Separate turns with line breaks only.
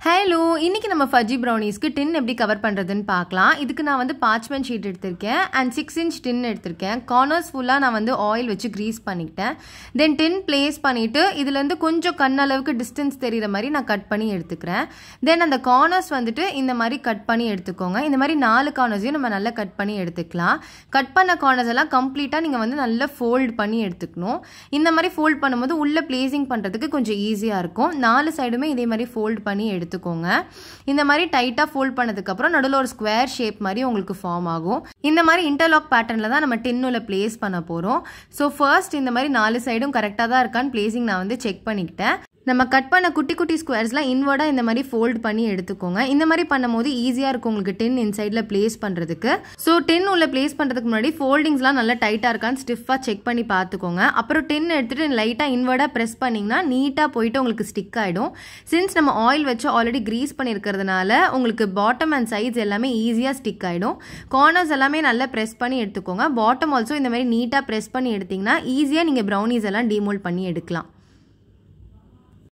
hello இன்னைக்கு நம்ம ஃபஜ்ஜி ப்ரௌனிஸ்க்கு டின் எப்படி கவர் பண்ணுறதுன்னு பார்க்கலாம் இதுக்கு நான் வந்து பார்ச்மெண்ட் ஷீட் எடுத்திருக்கேன் அண்ட் சிக்ஸ் இன்ச் டின் எடுத்திருக்கேன் கார்னர்ஸ் ஃபுல்லாக நான் வந்து ஆயில் வச்சு க்ரீஸ் பண்ணிக்கிட்டேன் தென் டின் ப்ளேஸ் பண்ணிவிட்டு இதுலேருந்து கொஞ்சம் கண் அளவுக்கு டிஸ்டன்ஸ் தெரிகிற மாதிரி நான் கட் பண்ணி எடுத்துக்கிறேன் தென் அந்த கார்னர்ஸ் வந்துட்டு இந்த மாதிரி கட் பண்ணி எடுத்துக்கோங்க இந்த மாதிரி நாலு கார்னர்ஸையும் நம்ம நல்லா கட் பண்ணி எடுத்துக்கலாம் கட் பண்ண கார்னர்ஸ் எல்லாம் கம்ப்ளீட்டாக நீங்கள் வந்து நல்லா ஃபோல்ட் பண்ணி எடுத்துக்கணும் இந்த மாதிரி ஃபோல்ட் பண்ணும்போது உள்ளே ப்ளேசிங் பண்ணுறதுக்கு கொஞ்சம் ஈஸியாக இருக்கும் நாலு சைடுமே இதே மாதிரி ஃபோல்ட் பண்ணி எடுத்து எடுத்துக்கோங்க இந்த மாதிரி டைட்டாக ஃபோல்ட் பண்ணதுக்கப்புறம் நடுவில் ஒரு ஸ்கொயர் ஷேப் மாதிரி உங்களுக்கு ஃபார்ம் ஆகும் இந்த மாதிரி இன்டர்லாக் பேட்டர்னில் தான் நம்ம டின்னுல ப்ளேஸ் பண்ண போகிறோம் ஸோ ஃபர்ஸ்ட் இந்த மாதிரி நாலு சைடும் கரெக்டாக தான் இருக்கான்னு ப்ளேசிங் நான் வந்து செக் பண்ணிக்கிட்டேன் நம்ம கட் பண்ண குட்டி குட்டி ஸ்கொயர்ஸ்லாம் இன்வர்டாக இந்த மாதிரி ஃபோல்ட் பண்ணி எடுத்துக்கோங்க இந்த மாதிரி பண்ணும்போது ஈஸியாக இருக்கும் உங்களுக்கு டென் இன்சைடில் ப்ளேஸ் பண்ணுறதுக்கு ஸோ டென் உள்ள ப்ளேஸ் பண்ணுறதுக்கு முன்னாடி ஃபோல்டிங்ஸ்லாம் நல்லா டைட்டாக இருக்கான்னு ஸ்டிஃபாக செக் பண்ணி பார்த்துக்கோங்க அப்புறம் டென் எடுத்துகிட்டு லைட்டாக இன்வர்டாக ப்ரெஸ் பண்ணிங்கன்னா நீட்டாக போயிட்டு உங்களுக்கு ஸ்டிக் ஆகிடும் சின்ஸ் நம்ம ஆயில் வச்சு ஆல்ரெடி க்ரீஸ் பண்ணியிருக்கிறதுனால உங்களுக்கு பாட்டம் அண்ட் சைட்ஸ் எல்லாமே ஈஸியாக ஸ்டிக் ஆகிடும் கார்னர்ஸ் எல்லாமே நல்லா ப்ரெஸ் பண்ணி எடுத்துக்கோங்க பாட்டம் ஆல்சோ இந்த மாதிரி நீட்டாக ப்ரெஸ் பண்ணி எடுத்திங்கன்னா ஈஸியாக நீங்கள் ப்ரௌனிஸ் எல்லாம் டிமோல்ட் பண்ணி எடுக்கலாம்